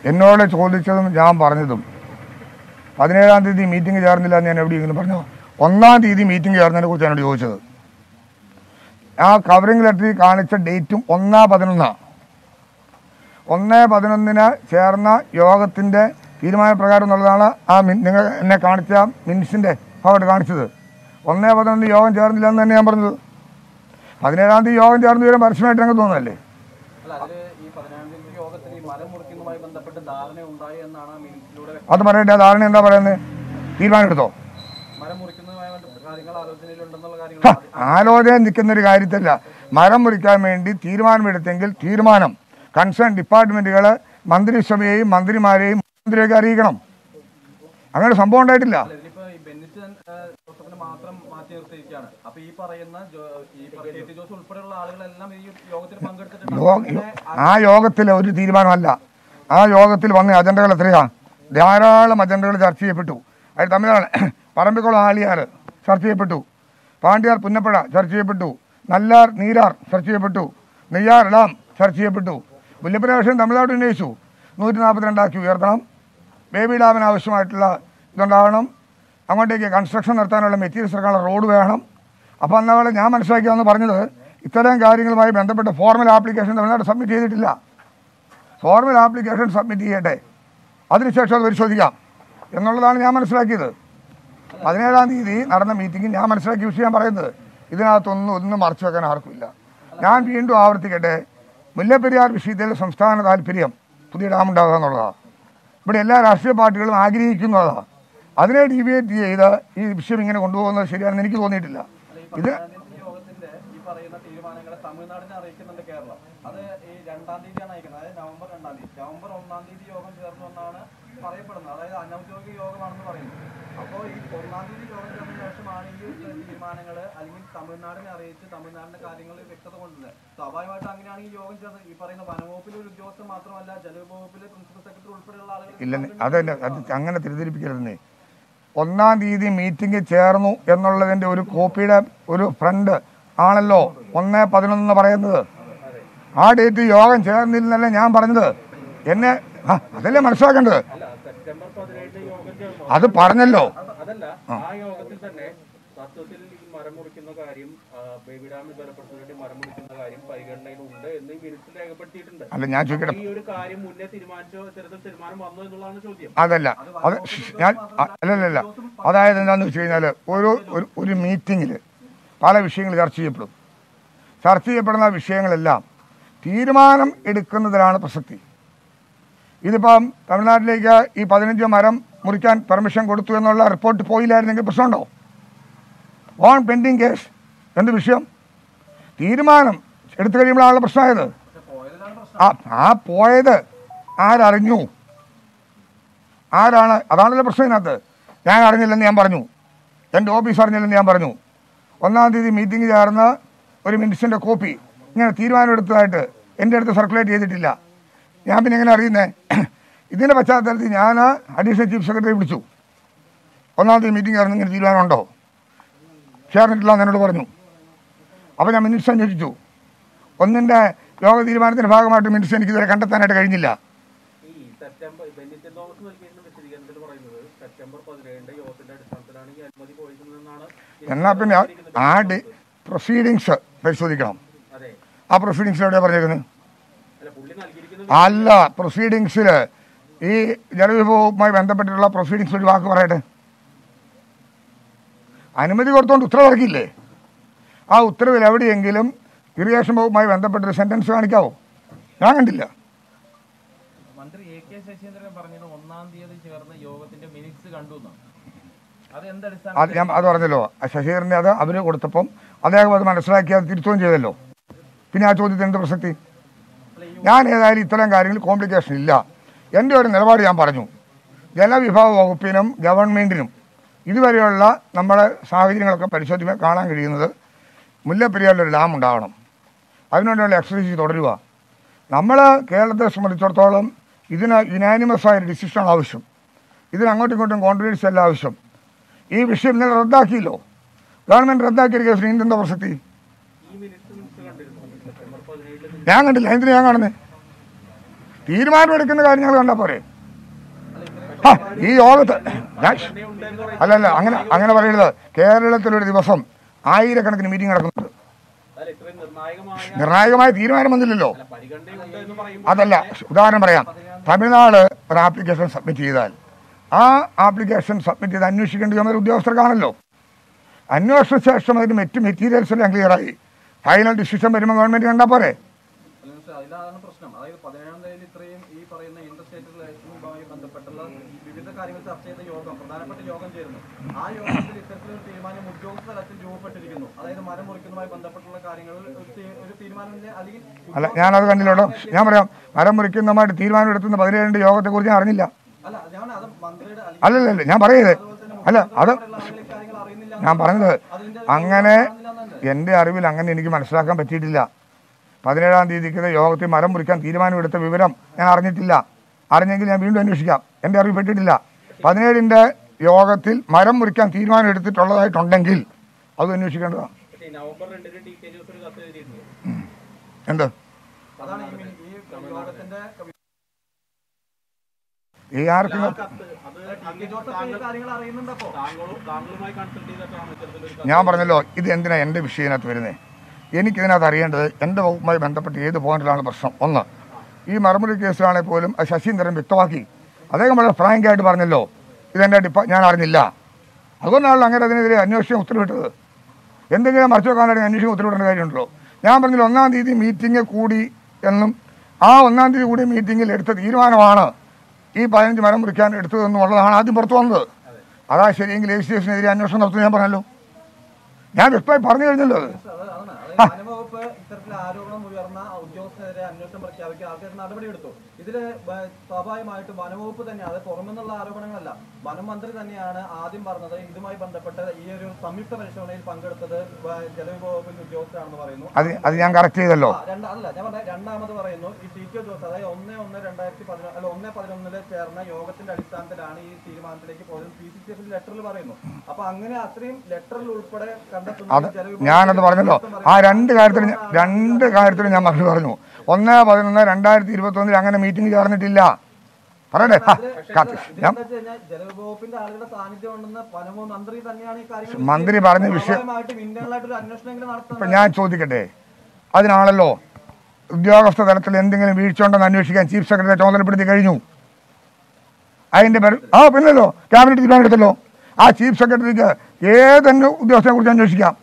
എന്നോട് ചോദിച്ചതും ഞാൻ പറഞ്ഞതും പതിനേഴാം തീയതി മീറ്റിംഗ് ചേർന്നില്ല എന്ന് ഞാൻ എവിടെയെങ്കിലും പറഞ്ഞു ഒന്നാം തീയതി മീറ്റിംഗ് ചേർന്നതിനെ കുറിച്ച് എന്നോട് ചോദിച്ചത് ആ കവറിംഗ് ലെറ്ററിൽ കാണിച്ച ഡേറ്റും ഒന്നാ പതിനൊന്നാണ് ഒന്ന് പതിനൊന്നിന് ചേർന്ന യോഗത്തിൻ്റെ തീരുമാനപ്രകാരം എന്നുള്ളതാണ് ആ മിൻ നിങ്ങൾ എന്നെ കാണിച്ച മിനിറ്റ്സിൻ്റെ അവിടെ കാണിച്ചത് ഒന്ന് പതിനൊന്ന് യോഗം ചേർന്നില്ല എന്ന് തന്നെ ഞാൻ പറഞ്ഞത് പതിനേഴാം തീയതി യോഗം ചേർന്ന് വരും പരസ്യമായിട്ട് ഞങ്ങൾക്ക് തോന്നുന്നല്ലേ അല്ല അതില് ഈ പതിനാറാം തീയതി യോഗത്തിൽ ഈ മരം മുറിക്കുന്നതുമായി ബന്ധപ്പെട്ട് ധാരണ ഉണ്ടായി എന്നാണ് മിനിറ്റ്സിലൂടെ അത് പറയട്ടെ ധാരണ എന്താ പറയുന്നത് തീരുമാനമെടുത്തോ മരം മുറിക്കുന്നതുമായി ബന്ധപ്പെട്ട കാര്യങ്ങൾ ആലോചനയിലുണ്ടെന്നുള്ള ഹ, കാര്യങ്ങൾ ആലോചന നിൽക്കുന്ന ഒരു കാര്യത്തില്ല മരം മുറിക്കാൻ വേണ്ടി തീരുമാനമെടുത്തെങ്കിൽ തീരുമാനം കൺസേൺ ഡിപ്പാർട്ട്മെന്റുകൾ മന്ത്രിസഭയെയും മന്ത്രിമാരെയും മന്ത്രിയൊക്കെ അറിയിക്കണം അങ്ങനെ സംഭവം ഉണ്ടായിട്ടില്ല ഇതിലിപ്പോ ഈ ബെന്നിറ്റ് ഏഹ്, ജോസഫിനെ മാത്രം മാറ്റി നിർത്തിയിരിക്കുകയാണ് അപ്പൊ ഈ പറയുന്ന ജോ- ഈ കെ ടി ജോസ് ഉൾപ്പെടെയുള്ള ആളുകളെല്ലാം ഈ യോഗത്തിൽ പങ്കെടുത്തിട്ടുണ്ട് യോ- ആ യോഗത്തിൽ ഒരു തീരുമാനമല്ല ആ യോഗത്തിൽ വന്ന അജണ്ടകൾ എത്രയാ ധാരാളം അജണ്ടകൾ ചർച്ച ചെയ്യപ്പെട്ടു അതിൽ തമിഴാണ് പറമ്പിക്കുളം ആളിയാർ ചർച്ച ചെയ്യപ്പെട്ടു പാണ്ഡ്യാർ പുന്നപ്പുഴ ചർച്ച ചെയ്യപ്പെട്ടു നല്ലാർ നീരാർ ചർച്ച ചെയ്യപ്പെട്ടു നെയ്യാർ ഡാം ചർച്ച ചെയ്യപ്പെട്ടു മുല്ലപ്പുഴ വിഷയം തമിഴ്നാട് ഉന്നയിച്ചു നൂറ്റി നാൽപ്പത്തിരണ്ടാക്കി ഉയർത്തണം ബേബി ഡാമിന് ആവശ്യമായിട്ടുള്ള ഇതുണ്ടാവണം അങ്ങോട്ടേക്ക് കൺസ്ട്രക്ഷൻ നടത്താനുള്ള മെറ്റീരിയൽസ് ഇറക്കാനുള്ള റോഡ് വേണം അപ്പോൾ അന്നവിടെ ഞാൻ മനസ്സിലാക്കിയാന്ന് പറഞ്ഞത് ഇത്തരം കാര്യങ്ങളുമായി ബന്ധപ്പെട്ട് ഫോർമൽ ആപ്ലിക്കേഷൻ തമിഴ്നാട് സബ്മിറ്റ് ചെയ്തിട്ടില്ല ഫോർമൽ ആപ്ലിക്കേഷൻ സബ്മിറ്റ് ചെയ്യട്ടെ അതിനുശേഷം അത് പരിശോധിക്കാം എന്നുള്ളതാണ് ഞാൻ മനസ്സിലാക്കിയത് പതിനേഴാം തീയതി നടന്ന മീറ്റിംഗിൽ ഞാൻ മനസ്സിലാക്കിയ വിഷയം ഞാൻ പറയുന്നത് ഇതിനകത്തൊന്നും ഒന്നും മറച്ചു വെക്കാൻ ആർക്കുമില്ല ഞാൻ വീണ്ടും ആവർത്തിക്കട്ടെ മുല്ലപ്പെരിയാർ വിഷയത്തിൽ സംസ്ഥാന താല്പര്യം പുതിയ ഡാം ഉണ്ടാകുക എന്നുള്ളതാണ് ഇവിടെ എല്ലാ രാഷ്ട്രീയ പാർട്ടികളും ആഗ്രഹിക്കുന്നതാണ് അതിനെ ഡീവിയേറ്റ് ചെയ്ത് ഈ വിഷയം ഇങ്ങനെ കൊണ്ടുപോകുന്നത് ശരിയാണെന്ന് എനിക്ക് തോന്നിയിട്ടില്ല ഇത് ഈ യോഗത്തിന്റെ ഈ പറയുന്ന തീരുമാനങ്ങളെ തമിഴ്നാടിനെ അറിയിക്കുന്നുണ്ട് കേരളം അത് ഈ രണ്ടാം തീയതിയാണ് അയക്കുന്നത് അതായത് നവംബർ രണ്ടാം തീയതി നവംബർ ഒന്നാം തീയതി യോഗം ചേർന്നു എന്നാണ് പറയപ്പെടുന്നത് അതായത് അനൌദ്യോഗിക യോഗമാണെന്ന് പറയുന്നത് അപ്പോൾ ഈ ഒന്നാം തീയതി യോഗം ചേർന്ന ശേഷമാണ് ഈ തീരുമാനങ്ങൾ അല്ലെങ്കിൽ തമിഴ്നാടിനെ അറിയിച്ച് തമിഴ്നാടിന്റെ കാര്യങ്ങളിൽ വ്യക്തത കൊണ്ടുവരുന്നത് സ്വാഭാവികമായിട്ട് അങ്ങനെയാണ് ഈ യോഗം ചേർന്നത് ഈ പറയുന്ന വനവകുപ്പിലെ ഒരു ഉദ്യോഗസ്ഥർ മാത്രമല്ല ജലവകുപ്പിലെ പ്രിൻസിപ്പൽ സെക്രട്ടറി ഉൾപ്പെടെയുള്ള ആളുകൾ ഇല്ലെന്ന് അതന്നെ അത് അങ്ങനെ തിരിതിരിപ്പിക്കരുതെന്നേ ഒന്നാം തീയതി മീറ്റിംഗ് ചേർന്നു എന്നുള്ളതിന്റെ ഒരു കോപ്പിയുടെ ഒരു ഫ്രണ്ട് ആണല്ലോ ഒന്ന് പതിനൊന്ന് എന്ന് പറയുന്നത് ആ ഡേറ്റ് യോഗം ചേർന്നില്ലെന്നല്ലേ ഞാൻ പറഞ്ഞത് എന്നെ ആ, അതല്ലേ മനസ്സിലാക്കേണ്ടത് സെപ്റ്റംബർ പതിനേഴിന് യോഗം ചേർന്നു അത് പറഞ്ഞല്ലോ അതല്ല ആ യോഗത്തിൽ തന്നെ തത്വത്തിൽ ഈ മരം മുറിക്കുന്ന കാര്യം ആ, ബേബി ഡാം ബലപ്പെടുത്തുന്നതിന് വേണ്ടി മരം മുറിക്കുന്ന കാര്യം പരിഗണനയിലുണ്ട് എന്ന് ഈ മിനിറ്റ്സിൽ രേഖപ്പെടുത്തിയിട്ടുണ്ട് അല്ല ഞാൻ ചോദിക്കട്ടെ ഈ ഒരു കാര്യം മുന്നേ തീരുമാനിച്ചോ ഇത്തരത്തിൽ തീരുമാനം വന്നു എന്നുള്ളതാണ് ചോദ്യം അതല്ല അത് ഞാൻ അ- അല്ലല്ലല്ല അതായത് എന്താണെന്ന് വെച്ച് കഴിഞ്ഞാൽ ഒരു ഒരു- ഒരു മീറ്റിങ്ങിൽ പല വിഷയങ്ങൾ ചർച്ച ചെയ്യപ്പെടും ചർച്ച ചെയ്യപ്പെടുന്ന വിഷയങ്ങളെല്ലാം തീരുമാനം എടുക്കുന്നതിലാണ് പ്രസക്തി ഇതിപ്പം തമിഴ്നാട്ടിലേക്ക് ഈ പതിനഞ്ച് മരം മുറിക്കാൻ പെർമിഷൻ കൊടുത്തു എന്നുള്ള റിപ്പോർട്ട് പോയില്ലായിരുന്നെങ്കിൽ പ്രശ്നമുണ്ടോ ഓൺ പെൻഡിങ് കേസ് എന്ത് വിഷയം തീരുമാനം എടുത്തു കഴിയുമ്പോഴാണല്ലോ പ്രശ്നമായത് ആ ആ പോയത് ആരറിഞ്ഞു ആരാണ് അതാണല്ലോ പ്രശ്നം ഇതിനകത്ത് ഞാൻ അറിഞ്ഞില്ലെന്ന് ഞാൻ പറഞ്ഞു എൻ്റെ ഓഫീസ് അറിഞ്ഞില്ലെന്ന് ഞാൻ പറഞ്ഞു ഒന്നാം തീയതി മീറ്റിംഗ് ചേർന്ന് ഒരു മിനിറ്റ്സിൻ്റെ കോപ്പി ഇങ്ങനെ തീരുമാനമെടുത്തതായിട്ട് എൻ്റെ അടുത്ത് സർക്കുലേറ്റ് ചെയ്തിട്ടില്ല ഞാൻ പിന്നെ എങ്ങനെ അറിയുന്നേ ഇതിൻ്റെ പശ്ചാത്തലത്തിൽ ഞാൻ അഡീഷണൽ ചീഫ് സെക്രട്ടറി വിളിച്ചു ഒന്നാം തീയതി മീറ്റിംഗ് ചേർന്ന് ഇങ്ങനെ തീരുമാനമുണ്ടോ ചേർന്നിട്ടില്ല എന്ന് എന്നോട് പറഞ്ഞു അപ്പോൾ ഞാൻ മിനിറ്റ്സ് അന്വേഷിച്ചു ഒന്നിൻ്റെ യോഗ തീരുമാനത്തിൻ്റെ ഭാഗമായിട്ട് മിനിറ്റ്സ് എനിക്ക് ഇതുവരെ കണ്ടെത്താനായിട്ട് കഴിഞ്ഞില്ല ഈ സെപ്റ്റംബർ ബെന്നിറ്റൻ തോമസ് നൽകിയിരുന്ന വിശദീകരണത്തിൽ പറയുന്നത് സെപ്റ്റംബർ പതിനേഴിന്റെ യോഗത്തിന്റെ അടിസ്ഥാനത്തിലാണ് ഈ അനുമതി പോയിരുന്നതെന്നാണ് എന്നാൽ പിന്നെ ആ ഡി പ്രൊസീഡിങ്സ് പരിശോധിക്കണം അതെ ആ പ്രൊസീഡിങ്സിൽ എവിടെയാണ് പറഞ്ഞേക്കുന്നത് അല്ല പുള്ളി നൽകിയിരിക്കുന്നത് അല്ല പ്രൊസീഡിങ്സിൽ ഈ ജലവിഭവവുമായി ബന്ധപ്പെട്ടിട്ടുള്ള പ്രൊസീഡിങ്സ് ഒരു വാക്ക് പറയട്ടെ അനുമതി കൊടുത്തുകൊണ്ട് ഉത്തരവിറക്കിയില്ലേ ആ ഉത്തരവിൽ എവിടെയെങ്കിലും ഇറിഗേഷൻ വകുപ്പുമായി ബന്ധപ്പെട്ടൊരു സെന്റൻസ് കാണിക്കാവോ ഞാൻ കണ്ടില്ല മന്ത്രി എ കെ ശശീന്ദ്രൻ പറഞ്ഞത് ഒന്നാം തീയതി ചേർന്ന യോഗത്തിന്റെ മിനിറ്റ്സ് കണ്ടു എന്നാണ് അത് എന്തടിസ്ഥാനം അത് ഞാൻ അത് പറഞ്ഞല്ലോ ശശീന്ദ്രൻ്റെ അത് അവർ കൊടുത്തപ്പം അദ്ദേഹം അത് മനസ്സിലാക്കി അത് തിരുത്തുകയും ചെയ്തല്ലോ പിന്നെ ആ ചോദ്യത്തിന് എന്ത് പ്രസക്തി ഞാൻ ഏതായാലും ഇത്തരം കാര്യങ്ങളിൽ കോംപ്ലിക്കേഷൻ ഇല്ല എൻ്റെ ഒരു നിലപാട് ഞാൻ പറഞ്ഞു ജലവിഭവ വകുപ്പിനും ഗവൺമെൻറ്റിനും ഇതുവരെയുള്ള നമ്മുടെ സാഹചര്യങ്ങളൊക്കെ പരിശോധിക്കുമ്പോൾ കാണാൻ കഴിയുന്നത് മുല്ലപ്പെരിയാറിലൊരു ഡാം ഉണ്ടാവണം അതിനുവേണ്ടിയുള്ള എക്സസൈസ് തുടരുക നമ്മൾ കേരളത്തെ സംബന്ധിച്ചിടത്തോളം ഇതിന് യുനാനിമസ് ആയ ഒരു ഡിസിഷനാണ് ആവശ്യം ഇതിന് അങ്ങോട്ടും ഇങ്ങോട്ടും കോൺട്രവേഴ്സി അല്ല ആവശ്യം ഈ വിഷയം ഇന്നലെ റദ്ദാക്കിയല്ലോ ഗവൺമെൻറ് റദ്ദാക്കിയ ഒരു കേസിന് ഇതെന്താ പ്രസക്തി ഈ മിനിറ്റ്സ് മിനിറ്റ്സ് കണ്ടിരുന്നു സെപ്റ്റംബർ പതിനേഴില് ഞാൻ കണ്ടില്ല എന്തിനാ ഞാൻ കാണുന്നത് തീരുമാനമെടുക്കുന്ന കാര്യങ്ങൾ കണ്ടാൽ പോരെ ആ, ഈ യോഗത്ത് ഞാൻ അല്ലല്ല അങ്ങനെ അങ്ങനെ പറയരുത് കേരളത്തിലൊരു ദിവസം ആയിരക്കണക്കിന് മീറ്റിംഗ് നടക്കുന്നുണ്ട് അല്ല ഇത്രയും നിർണായകമായ നിർണായകമായ തീരുമാനം വന്നില്ലല്ലോ പരിഗണനയുണ്ട് എന്ന് പറയുമ്പോൾ അതല്ല ഉദാഹരണം പറയാം തമിഴ്നാട് ഒരു ആപ്ലിക്കേഷൻ സബ്മിറ്റ് ചെയ്താൽ ആ ആപ്ലിക്കേഷൻ സബ്മിറ്റ് ചെയ്ത് അന്വേഷിക്കേണ്ട ചുമതല ഉദ്യോഗസ്ഥർക്കാണല്ലോ അന്വേഷണ ശേഷം അതിന് മറ്റ് മെറ്റീരിയൽസ് എല്ലാം ക്ലിയറായി ഫൈനൽ ഡിസിഷൻ വരുമ്പോൾ ഗവൺമെന്റ് കണ്ടാൽ പോരെ അല്ല മിസ്റ്റർ, അതിലാണ് പ്രശ്നം അതായത് പതിനേഴാം തീയതി ഇത്രയും ഈ പറയുന്ന ഇന്റർസ്റ്റേറ്റ് റിലേഷനുമായി ബന്ധപ്പെട്ടുള്ള വിവിധ കാര്യങ്ങൾ ചർച്ച ചെയ്ത യോഗം പ്രധാനപ്പെട്ട യോഗം ചേരുന്നു ആ യോഗത്തിൽ ഇത്തരത്തിലൊരു തീരുമാനം ഉദ്യോഗസ്ഥ തലത്തിൽ രൂപപ്പെട്ടിരിക്കുന്നു അതായത് മരം മുറിക്കുന്നതുമായി ബന്ധപ്പെട്ടുള്ള കാര്യങ്ങളിൽ ഒരു തീ- ഒരു തീരുമാനമില്ല അല്ലെങ്കിൽ അല്ല ഞാനത് കണ്ടില്ലല്ലോ ഞാൻ പറയാം മരം മുറിക്കുന്നതുമായിട്ട് തീരുമാനം എടുത്തുന്ന പതിനേഴിൻ്റെ യോഗത്തെക്കുറിച്ച് ഞാൻ അറിഞ്ഞില്ല അല്ല ഞാൻ അത് മന്ത്രിയുടെ അല്ലെങ്കിൽ അല്ലല്ല ഞാൻ പറയരുത് അല്ല അത് ആളുകൾ ഈ കാര്യങ്ങൾ അറിയുന്നില്ല ഞാൻ പറഞ്ഞത് അതിന്റെ അങ്ങനെ കാണുന്നില്ലെന്നല്ലേ? എൻ്റെ അറിവിൽ അങ്ങനെ എനിക്ക് മനസ്സിലാക്കാൻ പറ്റിയിട്ടില്ല പതിനേഴാം തീയതിക്ക് യോഗത്തിൽ മരം മുറിക്കാൻ തീരുമാനമെടുത്ത വിവരം ഞാൻ അറിഞ്ഞിട്ടില്ല അറിഞ്ഞെങ്കിൽ ഞാൻ വീണ്ടും അന്വേഷിക്കാം എൻ്റെ അറിവ് പെട്ടിട്ടില്ല പതിനേഴിൻ്റെ യോഗത്തിൽ മരം മുറിക്കാൻ തീരുമാനം എടുത്തിട്ടുള്ളതായിട്ടുണ്ടെങ്കിൽ അത് അന്വേഷിക്കേണ്ടതാണ് പക്ഷേ ഈ നവംബർ രണ്ടിന് ടി കെ ജോസ് ഒരു കത്ത് എഴുതിയിട്ടുണ്ട് എന്ത് അതാണ് ഈ മി- ഈ യോഗത്തിന്റെ ഈ ആർക്കും ആ കത്ത് അത് ടി. ജോസഫ് ഈ കാര്യങ്ങൾ അറിയുന്നുണ്ടപ്പോ താങ്കളും താങ്കളുമായി കൺസൾട്ട് ചെയ്തിട്ടാണ് ഇത്തരത്തിലൊരു ഞാൻ പറഞ്ഞല്ലോ ഇത് എന്തിനാ എൻ്റെ വിഷയത്തിനകത്ത് വരുന്നത് എനിക്കിതിനകത്ത് അറിയേണ്ടത് എൻ്റെ വകുപ്പുമായി ബന്ധപ്പെട്ട് ഏത് പോയിന്റിലാണ് പ്രശ്നം ഒന്ന് ഈ മറുമുറി കേസിലാണെങ്കിൽ പോലും അത് ശശീന്ദ്രൻ വ്യക്തമാക്കി അദ്ദേഹം വളരെ ഫ്രാങ്ക് ആയിട്ട് പറഞ്ഞല്ലോ ഇതെൻ്റെ ഡിപ്പ ഞാൻ അറിഞ്ഞില്ല അതുകൊണ്ടാണല്ലോ അങ്ങനെ അതിനെതിരെ അന്വേഷണം ഉത്തരവിട്ടത് എന്തെങ്കിലും മറച്ചു വെക്കാനാണെങ്കിൽ അന്വേഷണം ഉത്തരവിടേണ്ട കാര്യമുണ്ടല്ലോ ഞാൻ പറഞ്ഞില്ല ഒന്നാം തീയതി മീറ്റിംഗ് കൂടി എന്നും ആ ഒന്നാം തീയതി കൂടി മീറ്റിംഗിൽ എടുത്ത തീരുമാനമാണ് ഈ പതിനഞ്ച് മരം മുറിക്കാൻ എടുത്തതെന്നുള്ളതാണ് ആദ്യം പുറത്തു വന്നത് അതാ ശരിയെങ്കിൽ എ സി എസിനെതിരെ അന്വേഷണം നടത്തുമെന്ന് ഞാൻ പറഞ്ഞല്ലോ ഞാൻ വ്യക്തമായി പറഞ്ഞു കഴിഞ്ഞല്ലോ അത് അത് അതാണ് അതായത് വനംവകുപ്പ് ഇത്തരത്തിൽ ആരോപണം ഉയർന്ന ഉദ്യോഗസ്ഥനെതിരെ അന്വേഷണം പ്രഖ്യാപിക്കുക ആൾക്കാർ നടപടിയെടുത്തു ഇതില് ബ- സ്വാഭാവികമായിട്ടും വനംവകുപ്പ് തന്നെ അത് പുറമെന്നുള്ള ആരോപണങ്ങളല്ല വനം മന്ത്രി തന്നെയാണ് ആദ്യം പറഞ്ഞത് ഇതുമായി ബന്ധപ്പെട്ട് ഈ ഒരു സംയുക്ത പരിശോധനയിൽ പങ്കെടുത്തത് വ- ജലവിഭവ വകുപ്പിന്റെ ഉദ്യോഗസ്ഥരാണെന്ന് പറയുന്നു അത് അത് ഞാൻ കറക്റ്റ് ചെയ്തല്ലോ ആ, രണ്ടാ- അല്ല ഞാൻ പറഞ്ഞ രണ്ടാമത് പറയുന്നു ഈ ടി കെ ജോസ് അതായത് ഒന്ന് ഒന്ന് രണ്ടായിരത്തി പതിനൊന്ന് അല്ല ഒന്ന് പതിനൊന്നില് ചേർന്ന യോഗത്തിന്റെ അടിസ്ഥാനത്തിലാണ് ഈ തീരുമാനത്തിലേക്ക് പോയത് പി സി സി എഫിൽ ലെറ്ററിൽ പറയുന്നു അപ്പൊ അങ്ങനെ അത്രയും ലെറ്ററിൽ ഉൾപ്പെടെ കണ്ടെത്തുന്ന അത് ഈ ജലവിഭവ ഞാനത് പറഞ്ഞല്ലോ ആ രണ്ട് കാര്യത്തിലും ഞാൻ- രണ്ട് കാര്യത്തിലും ഞാൻ മറുപടി പറഞ്ഞു ഒന്ന് പതിനൊന്ന് രണ്ടായിരത്തി ഇരുപത്തി ഒന്നിൽ അങ്ങനെ മീറ്റിംഗ് ചേർന്നിട്ടില്ല പറയട്ടെ ആ, കാത്ത്. ഞാൻ ഇതിലെന്താ വെച്ച് കഴിഞ്ഞാൽ ജലവിഭവത്തിന്റെ ആളുകളുടെ സാന്നിധ്യം ഉണ്ടെന്ന് വനമോ മന്ത്രി തന്നെയാണ് ഈ കാര്യങ്ങൾ മന്ത്രി പറഞ്ഞ വിഷയം സ്വാഭാവികമായിട്ടും ഇന്റേണൽ ആയിട്ട് ഒരു അന്വേഷണമെങ്കിലും ഇപ്പൊ നടത്തുന്നത് ഞാൻ ചോദിക്കട്ടെ അതിനാണല്ലോ ഉദ്യോഗസ്ഥ തലത്തിൽ എന്തെങ്കിലും വീഴ്ച ഉണ്ടെന്ന് അന്വേഷിക്കാൻ ചീഫ് സെക്രട്ടറി ചുമതലപ്പെടുത്തി കഴിഞ്ഞു അതിന്റെ പേര് ആ പിന്നല്ലോ ക്യാബിനറ്റ് തീരുമാനം എടുത്തല്ലോ ആ ചീഫ് സെക്രട്ടറിക്ക് ഏതെങ്കിലും ഉദ്യോഗസ്ഥനെ കുറിച്ച് അന്വേഷിക്കാം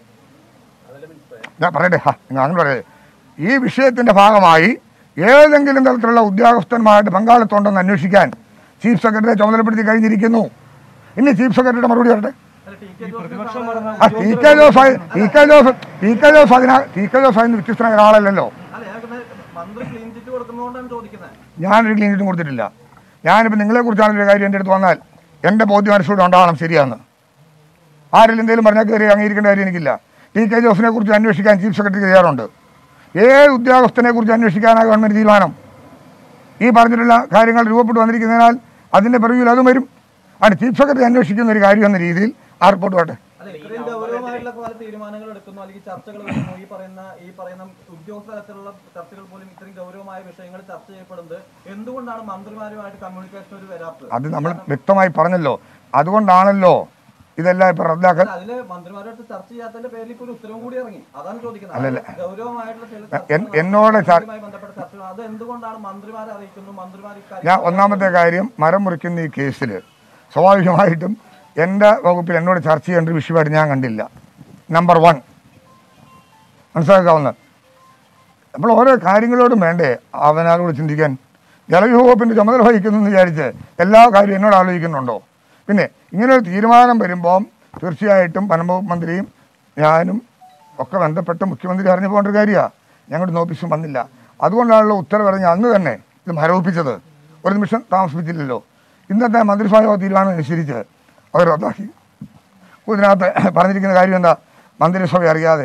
ഞാൻ പറയട്ടെ ഹാ, നിങ്ങൾ അങ്ങനെ പറയേ ഈ വിഷയത്തിന്റെ ഭാഗമായി ഏതെങ്കിലും തരത്തിലുള്ള ഉദ്യോഗസ്ഥന്മാരുടെ പങ്കാളിത്തമുണ്ടെന്ന് അന്വേഷിക്കാൻ ചീഫ് സെക്രട്ടറിയെ ചുമതലപ്പെടുത്തി കഴിഞ്ഞിരിക്കുന്നു ഇനി ചീഫ് സെക്രട്ടറിയുടെ മറുപടി പറയട്ടെ അല്ല, ടി കെ ജോസ് ആ ടി കെ ജോസ് ആയി- T K Jose T K Jose അതിനാ ടി കെ ജോസ് അതിന് വ്യത്യസ്തനായ ഒരാളല്ലല്ലോ അല്ല ഞാൻ പറഞ്ഞത് മന്ത്രി ക്ലീൻ ചിറ്റ് കൊടുക്കുന്നതുകൊണ്ടാണ് ചോദിക്കുന്നത് ഞാനൊരു ക്ലീൻ ചിറ്റും കൊടുത്തിട്ടില്ല ഞാനിപ്പോൾ നിങ്ങളെ കുറിച്ചാണ് ഒരു കാര്യം എൻ്റെ അടുത്ത് വന്നാൽ എൻ്റെ ബോധ്യം മനസ്സിലൂടെ ഉണ്ടാവണം ശരിയാന്ന് ആരെങ്കിലും എന്തെങ്കിലും പറഞ്ഞാൽ കയറി അംഗീകരിക്കേണ്ട കാര്യം എനിക്കില്ല ടി കെ ജോസിനെ കുറിച്ച് അന്വേഷിക്കാൻ ചീഫ് സെക്രട്ടറി തയ്യാറുണ്ട് ഏത് ഉദ്യോഗസ്ഥനെ കുറിച്ച് അന്വേഷിക്കാനാണ് ഗവൺമെന്റ് തീരുമാനം ഈ പറഞ്ഞിട്ടുള്ള കാര്യങ്ങൾ രൂപപ്പെട്ടു വന്നിരിക്കുന്നതിനാൽ അതിന്റെ പിറകിൽ അതും വരും ആണ് ചീഫ് സെക്രട്ടറി അന്വേഷിക്കുന്ന ഒരു കാര്യം എന്ന രീതിയിൽ ആ റിപ്പോർട്ട് വരട്ടെ അല്ല ഇത്രയും ഗൗരവമായിട്ടുള്ള പല തീരുമാനങ്ങൾ എടുക്കുന്നു അല്ലെങ്കിൽ ചർച്ചകൾ വരുന്നു ഈ പറയുന്ന ഈ പറയുന്ന ഉദ്യോഗസ്ഥ തലത്തിലുള്ള ചർച്ചകൾ പോലും ഇത്രയും ഗൗരവമായ വിഷയങ്ങൾ ചർച്ച ചെയ്യപ്പെടുന്നത് എന്തുകൊണ്ടാണ് മന്ത്രിമാരുമായിട്ട് കമ്മ്യൂണിക്കേഷൻ ഒരു വരാത്തത് അത് നമ്മൾ വ്യക്തമായി പറഞ്ഞല്ലോ അതുകൊണ്ടാണല്ലോ ഇതെല്ലാം ഇപ്പൊ റദ്ദാക്കാൻ അല്ല, അതില് മന്ത്രിമാരുമായിട്ട് ചർച്ച ചെയ്യാത്തതിന്റെ പേരിൽ ഇപ്പോൾ ഒരു ഉത്തരവും കൂടി ഇറങ്ങി അതാണ് ചോദിക്കുന്നത് അല്ലല്ല. അത് ഗൗരവമായിട്ടുള്ള ചില എൻ- ചർച്ചകൾ എന്നോട് ചർ- ഇതുമായി ബന്ധപ്പെട്ട ചർച്ചകൾ അത് എന്തുകൊണ്ടാണ് മന്ത്രിമാരെ അറിയിക്കുന്നു മന്ത്രിമാർ ഇക്കാര്യം ഞാൻ ഒന്നാമത്തെ കാര്യം മരം മുറിക്കുന്ന ഈ കേസിൽ സ്വാഭാവികമായിട്ടും എൻ്റെ വകുപ്പിൽ എന്നോട് ചർച്ച ചെയ്യേണ്ട ഒരു വിഷയമായിട്ട് ഞാൻ കണ്ടില്ല നമ്പർ വൺ മനസ്സിലാക്കാവുന്ന നമ്മൾ ഓരോ കാര്യങ്ങളോടും വേണ്ടേ അവനാരോട് ചിന്തിക്കാൻ ജലവിഭവ വകുപ്പിൻ്റെ ചുമതല വഹിക്കുന്നു എന്ന് വിചാരിച്ച് എല്ലാ കാര്യവും എന്നോട് ആലോചിക്കുന്നുണ്ടോ പിന്നെ ഇങ്ങനെ ഒരു തീരുമാനം വരുമ്പോൾ തീർച്ചയായിട്ടും വനംവകുപ്പ് മന്ത്രിയും ഞാനും ഒക്കെ ബന്ധപ്പെട്ട് മുഖ്യമന്ത്രി അറിഞ്ഞു പോകേണ്ട ഒരു കാര്യമാണ് ഞങ്ങളുടെ ഓഫീസും വന്നില്ല അതുകൊണ്ടാണല്ലോ ഉത്തരവിറങ്ങി അന്ന് തന്നെ ഇത് മരവിപ്പിച്ചത് ഒരു നിമിഷം താമസിപ്പിച്ചില്ലല്ലോ ഇന്നത്തെ മന്ത്രിസഭാ തീരുമാനം അനുസരിച്ച് അവർ റദ്ദാക്കി ഇതിനകത്ത് പറഞ്ഞിരിക്കുന്ന കാര്യം എന്താ മന്ത്രിസഭ അറിയാതെ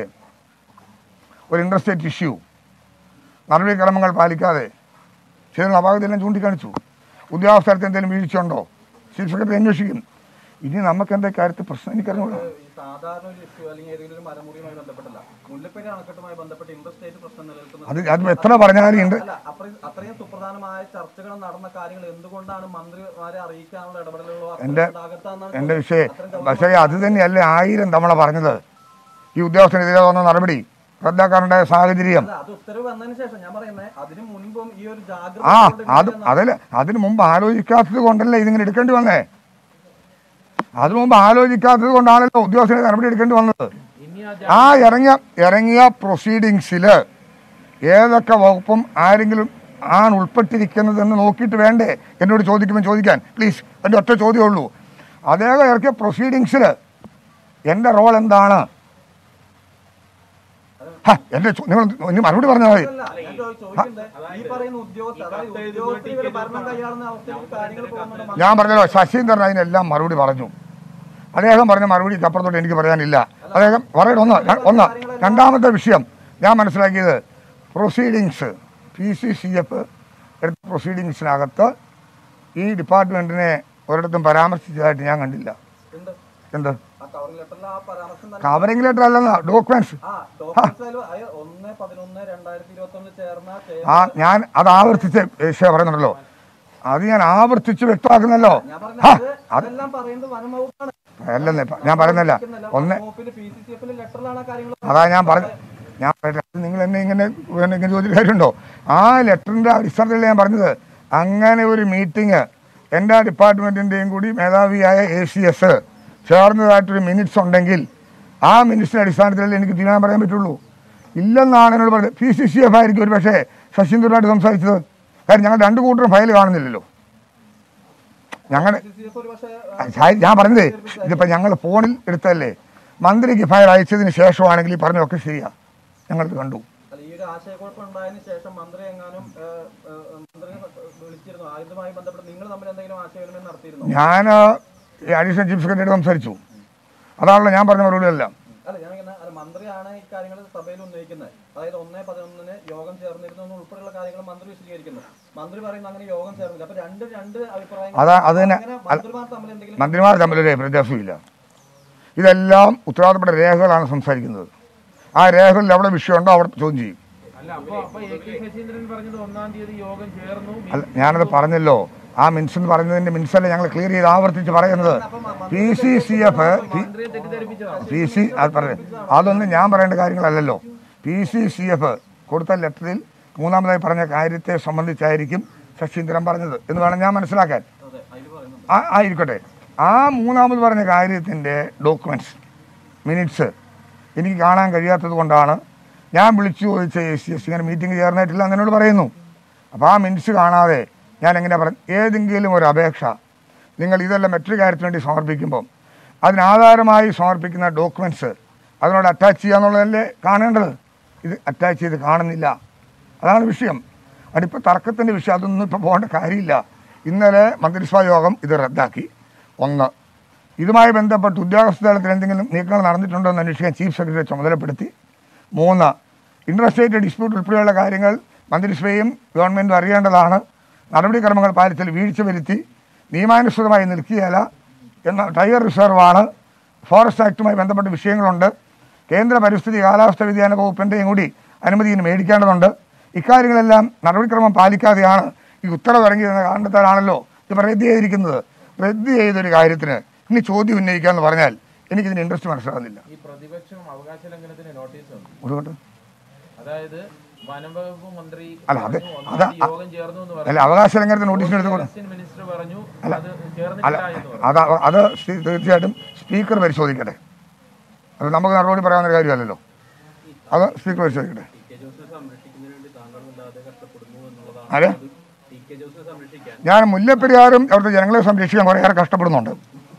ഒരു ഇൻട്രസ്റ്റേറ്റ് ഇഷ്യൂ നടപടിക്രമങ്ങൾ പാലിക്കാതെ ചെയ്ത അപാകതയെല്ലാം ചൂണ്ടിക്കാണിച്ചു ഉദ്യോഗസ്ഥർക്ക് എന്തെങ്കിലും വീഴ്ചയുണ്ടോ ചീഫ് സെക്രട്ടറി അന്വേഷിക്കും ഇനി നമുക്ക് എന്താ കാര്യത്തിൽ പ്രശ്നം എനിക്കറിഞ്ഞൂടാ ഈ സാധാരണ ഒരു ഇഷ്യൂ അല്ലെങ്കിൽ ഏതെങ്കിലും ഒരു മരമുറിയുമായി ബന്ധപ്പെട്ടല്ല മുല്ലപ്പെരി അണക്കെട്ടുമായി ബന്ധപ്പെട്ട് ഇൻട്രസ്റ്റേറ്റ് പ്രശ്നം നിലനിൽക്കുന്നത് അത് അത് എത്ര പറഞ്ഞാലും ഉണ്ട് അല്ല അത്രയും അത്രയും സുപ്രധാനമായ ചർച്ചകൾ നടന്ന കാര്യങ്ങൾ എന്തുകൊണ്ടാണ് മന്ത്രിമാരെ അറിയിക്കാനുള്ള ഇടപെടലുകളോ എൻ്റെ ഉണ്ടാകത്താന്നാണ് എൻ്റെ വിഷയം പക്ഷേ അത് തന്നെയല്ലേ ആയിരം തവണ പറഞ്ഞത് ഈ ഉദ്യോഗസ്ഥനെതിരെ വന്ന നടപടി റദ്ദാക്കാനുണ്ടായ സാഹചര്യം അല്ല അത് ഉത്തരവ് വന്നതിന് ശേഷം ഞാൻ പറയുന്നത് അതിന് മുൻപും ഈ ഒരു ജാഗ്രത ആ കൊണ്ട് അത് അതല്ല അതിന് മുമ്പ് ആലോചിക്കാത്തത് കൊണ്ടല്ലേ ഇതിങ്ങനെ എടുക്കേണ്ടി വന്നേ അതിനു മുമ്പ് ആലോചിക്കാത്തത് കൊണ്ടാണല്ലോ ഉദ്യോഗസ്ഥനെ നടപടി എടുക്കേണ്ടി വന്നത് ഇനി ആ ആ ഇറങ്ങിയ ഇറങ്ങിയ പ്രൊസീഡിങ്സിൽ ഏതൊക്കെ വകുപ്പും ആരെങ്കിലും ആണ് ഉൾപ്പെട്ടിരിക്കുന്നതെന്ന് നോക്കിയിട്ട് വേണ്ടേ എന്നോട് ചോദിക്കുമ്പോൾ ചോദിക്കാൻ പ്ലീസ് എൻ്റെ ഒറ്റ ചോദ്യമേ ഉള്ളൂ അദ്ദേഹം ഇറക്കിയ പ്രൊസീഡിങ്സിൽ എൻ്റെ റോൾ എന്താണ് ഹ, എൻ്റെ ചോ- നിങ്ങൾ ഇനി മറുപടി പറഞ്ഞാൽ മതി അല്ല, ഞാൻ ചോദി- ചോദിക്കുന്നത് ഈ പറയുന്ന ഉദ്യോഗസ്ഥർ അതായത് ഉദ്യോഗസ്ഥർ ഇവര് ഭരണം കൈയാളുന്ന അവസ്ഥയിൽ കാര്യങ്ങൾ പോകുന്നുണ്ട് ഞാൻ പറഞ്ഞല്ലോ ശശീന്ദ്രൻ അതിനെല്ലാം മറുപടി പറഞ്ഞു അദ്ദേഹം പറഞ്ഞ മറുപടിക്ക് അപ്പുറത്തോട്ട് എനിക്ക് പറയാനില്ല അദ്ദേഹം പറയട്ടെ ഒന്ന് ര- ഒന്ന് രണ്ടാമത്തെ വിഷയം ഞാൻ മനസ്സിലാക്കിയത് proceedings P C C F എടുത്ത പ്രൊസീഡിങ്സിനകത്ത് ഈ ഡിപ്പാർട്ട്മെന്റിനെ ഒരിടത്തും പരാമർശിച്ചതായിട്ട് ഞാൻ കണ്ടില്ല ഉണ്ട്. എന്ത് ആ കവറിംഗ് ലെറ്ററിൽ ആ പരാമർശം തന്നെ കവറിംഗ് ലെറ്റർ അല്ലെന്ന ഡോക്യുമെന്റ്സ് ആ ഡോക്യുമെന്റ്സിൽ ഒന്ന് പതിനൊന്ന് രണ്ടായിരത്തി ഇരുപത്തി ഒന്ന് ചേർന്ന കേ- ആ ഞാൻ അത് ആവർത്തിച്ച് ഏഷ്യ പറയുന്നുണ്ടല്ലോ അത് ഞാൻ ആവർത്തിച്ച് വ്യക്തമാക്കുന്നല്ലോ ഞാൻ ഹാ, പറഞ്ഞത് അത് അതെല്ലാം പറയുന്നത് വനം വകുപ്പാണ് അല്ലെന്നേ ഞാൻ പറയുന്നില്ല ഒന്ന് വകുപ്പിന്റെ പി സി സി എഫിന്റെ ലെറ്ററിലാണ് ആ കാര്യങ്ങൾ അതാ ഞാൻ പറഞ്ഞു ഞാൻ പറയട്ടെ അത് നിങ്ങൾ എന്നെ ഇങ്ങനെ പിന്നെ ഇങ്ങനെ ചോദിച്ചിട്ട് കാര്യമുണ്ടോ ആ ലെറ്ററിന്റെ അടിസ്ഥാനത്തിൽ ഞാൻ പറഞ്ഞത് അങ്ങനെ ഒരു മീറ്റിംഗ് എൻ്റെ ഡിപ്പാർട്ട്മെന്റിന്റെയും കൂടി മേധാവിയായ എ സി എസ് ചേർന്നതായിട്ടൊരു മിനിറ്റ്സ് ഉണ്ടെങ്കിൽ ആ മിനിറ്റ്സിന്റെ അടിസ്ഥാനത്തിലല്ലേ എനിക്ക് തീരുമാനം പറയാൻ പറ്റുള്ളൂ ഇല്ലെന്നാണ് എന്നോട് പറഞ്ഞത് പി സി സി എഫ് ആയിരിക്കും ഒരു പക്ഷേ ശശീന്ദ്രനായിട്ട് സംസാരിച്ചത് കാര്യം ഞങ്ങൾ രണ്ട് കൂട്ടരും ഫയൽ കാണുന്നില്ലല്ലോ ഞങ്ങളുടെ പി സി സി എഫ് ഒരു പക്ഷേ ഞാൻ- ഞാൻ പറഞ്ഞത് ഇതിപ്പോ ഞങ്ങൾ ഫോണിൽ എടുത്തല്ലേ മന്ത്രിക്ക് ഫയൽ അയച്ചതിന് ശേഷമാണെങ്കിൽ ഈ പറഞ്ഞതൊക്കെ ശരിയാ ഞങ്ങളിത് കണ്ടു അല്ല, ഈ ഒരു ആശയക്കുഴപ്പം ഉണ്ടായതിനു ശേഷം മന്ത്രി എങ്ങാനും ഏഹ്, ഏഹ്, മന്ത്രി വിളിച്ചിരുന്നു ആയുധമായി ബന്ധപ്പെട്ട് നിങ്ങൾ തമ്മിൽ എന്തെങ്കിലും ആശയവിനിമയം നടത്തിയിരുന്നു ഞാൻ അഡീഷണൽ ചീഫ് സെക്രട്ടറിയോട് സംസാരിച്ചു അതാണല്ലോ ഞാൻ പറഞ്ഞ മറുപടി അല്ല അല്ല ഞാൻ ഇങ്ങനെ അല്ല മന്ത്രിയാണ് ഈ കാര്യങ്ങൾ സഭയിൽ ഉന്നയിക്കുന്നത് അതായത് ഒന്നേ പതിനൊന്നിന് യോഗം ചേർന്നിരുന്നു എന്ന് ഉൾപ്പെടെയുള്ള കാര്യങ്ങൾ മന്ത്രി വിശദീകരിക്കുന്നു മന്ത്രി പറയുന്നു അങ്ങനെ യോഗം ചേർന്നില്ല അപ്പൊ രണ്ട് രണ്ട് അഭിപ്രായങ്ങൾ അതാ അത് തന്നെ അങ്ങനെ മന്ത്രിമാർ തമ്മിൽ എന്തെങ്കിലും മന്ത്രിമാർ തമ്മിലൊരു വ്യത്യാസമില്ല ഇതെല്ലാം ഉത്തരവാദിത്തപ്പെട്ട രേഖകളാണ് സംസാരിക്കുന്നത് ആ രേഖകളിൽ എവിടെ വിഷയമുണ്ടോ അവിടെ ചോദ്യം ചെയ്യും അല്ല അപ്പൊ അപ്പൊ എ കെ ശശീന്ദ്രൻ പറഞ്ഞത് ഒന്നാം തീയതി യോഗം ചേർന്നു അല്ല ഞാനത് പറഞ്ഞല്ലോ ആ മിൻസ് എന്ന് പറഞ്ഞതിന്റെ മിൻസല്ലേ ഞങ്ങൾ ക്ലിയർ ചെയ്ത് ആവർത്തിച്ച് പറയുന്നത് പി സി സി എഫ് മന്ത്രിയെ തെറ്റിദ്ധരിപ്പിച്ചതാണ് പി സി അത് പറഞ്ഞു അതൊന്നും ഞാൻ പറയേണ്ട കാര്യങ്ങളല്ലല്ലോ പി സി സി എഫ് കൊടുത്ത ലെറ്ററിൽ മൂന്നാമതായി പറഞ്ഞ കാര്യത്തെ സംബന്ധിച്ചായിരിക്കും ശശീന്ദ്രൻ പറഞ്ഞത് എന്ന് വേണം ഞാൻ മനസ്സിലാക്കാൻ ആ ആയിരിക്കട്ടെ ആ മൂന്നാമത് പറഞ്ഞ കാര്യത്തിൻ്റെ ഡോക്യുമെൻറ്റ്സ് മിനിറ്റ്സ് എനിക്ക് കാണാൻ കഴിയാത്തത് കൊണ്ടാണ് ഞാൻ വിളിച്ചു ചോദിച്ച എ സി എസ് ഇങ്ങനെ മീറ്റിംഗ് ചേർന്നിട്ടില്ല എന്ന് എന്നോട് പറയുന്നു അപ്പോൾ ആ മിനിറ്റ്സ് കാണാതെ ഞാൻ എങ്ങനെ പറഞ്ഞു ഏതെങ്കിലും ഒരു അപേക്ഷ നിങ്ങൾ ഇതെല്ലാം മറ്റൊരു കാര്യത്തിന് വേണ്ടി സമർപ്പിക്കുമ്പം അതിനാധാരമായി സമർപ്പിക്കുന്ന ഡോക്യുമെൻറ്റ്സ് അതിനോട് അറ്റാച്ച് ചെയ്യുക എന്നുള്ളതല്ലേ കാണേണ്ടത് ഇത് അറ്റാച്ച് ചെയ്ത് കാണുന്നില്ല അതാണ് വിഷയം അതിപ്പോൾ തർക്കത്തിൻ്റെ വിഷയം അതൊന്നും ഇപ്പോൾ പോകേണ്ട കാര്യമില്ല ഇന്നലെ മന്ത്രിസഭാ യോഗം ഇത് റദ്ദാക്കി ഒന്ന് ഇതുമായി ബന്ധപ്പെട്ട് ഉദ്യോഗസ്ഥ തലത്തിൽ എന്തെങ്കിലും നീക്കങ്ങൾ നടന്നിട്ടുണ്ടോ എന്ന് അന്വേഷിക്കാൻ ചീഫ് സെക്രട്ടറി ചുമതലപ്പെടുത്തി മൂന്ന് ഇൻട്രസ്റ്റേറ്റ് ഡിസ്പ്യൂട്ട് ഉൾപ്പെടെയുള്ള കാര്യങ്ങൾ മന്ത്രിസഭയും ഗവൺമെൻറ്റും അറിയേണ്ടതാണ് നടപടിക്രമങ്ങൾ പാലിച്ചൽ വീഴ്ച വരുത്തി നിയമാനുസൃതമായി നിൽക്കുകയല്ല എന്ന ടൈഗർ റിസർവാണ് ഫോറസ്റ്റ് ആക്ടുമായി ബന്ധപ്പെട്ട വിഷയങ്ങളുണ്ട് കേന്ദ്ര പരിസ്ഥിതി കാലാവസ്ഥ വ്യതിയാന വകുപ്പിൻ്റെയും കൂടി അനുമതി ഇനി മേടിക്കേണ്ടതുണ്ട് ഇക്കാര്യങ്ങളെല്ലാം നടപടിക്രമം പാലിക്കാതെയാണ് ഈ ഉത്തരവ് ഇറങ്ങിയതെന്ന് കണ്ടെത്താനാണല്ലോ ഇത് റദ്ദ് ചെയ്തിരിക്കുന്നത് റദ്ദ് ചെയ്തൊരു കാര്യത്തിന് ഇനി ചോദ്യം ഉന്നയിക്കുക എന്ന് പറഞ്ഞാൽ എനിക്കിതിന് ഇൻട്രസ്റ്റ് മനസ്സിലാകുന്നില്ല ഈ പ്രതിപക്ഷം അവകാശ ലംഘനത്തിന് നോട്ടീസ് തന്നു അതുകൊണ്ട് അതായത് വനം വകുപ്പ് മന്ത്രി അല്ല, അത് പറഞ്ഞു, ഒന്നാം അത് തീയതി യോഗം ചേർന്നു എന്ന് അല്ല പറഞ്ഞു അവകാശ ലംഘനത്തിന് നോട്ടീസിന് എടുത്തുകൊണ്ട് അസിസ്റ്റന്റ് മിനിസ്റ്റർ പറഞ്ഞു അത് അല്ല ചേർന്നിട്ടില്ല എന്ന് പറഞ്ഞു അത് അത് സ്പീ- തീർച്ചയായിട്ടും സ്പീക്കർ പരിശോധിക്കട്ടെ അത് നമുക്ക് നടപടി പറയാവുന്ന ഒരു കാര്യമല്ലല്ലോ അത് സ്പീക്കർ പരിശോധിക്കട്ടെ ടി കെ ജോസിനെ സംരക്ഷിക്കുന്നതിന് വേണ്ടി താങ്കൾ വല്ലാതെ കഷ്ടപ്പെടുന്നു എന്നുള്ളതാണ് ആരെ ടി കെ ജോസിനെ സംരക്ഷിക്കാൻ ഞാൻ മുല്ലപ്പെരിയാറും അവിടുത്തെ ജനങ്ങളെ സംരക്ഷിക്കാൻ കുറേയേറെ കഷ്ടപ്പെടുന്നുണ്ട്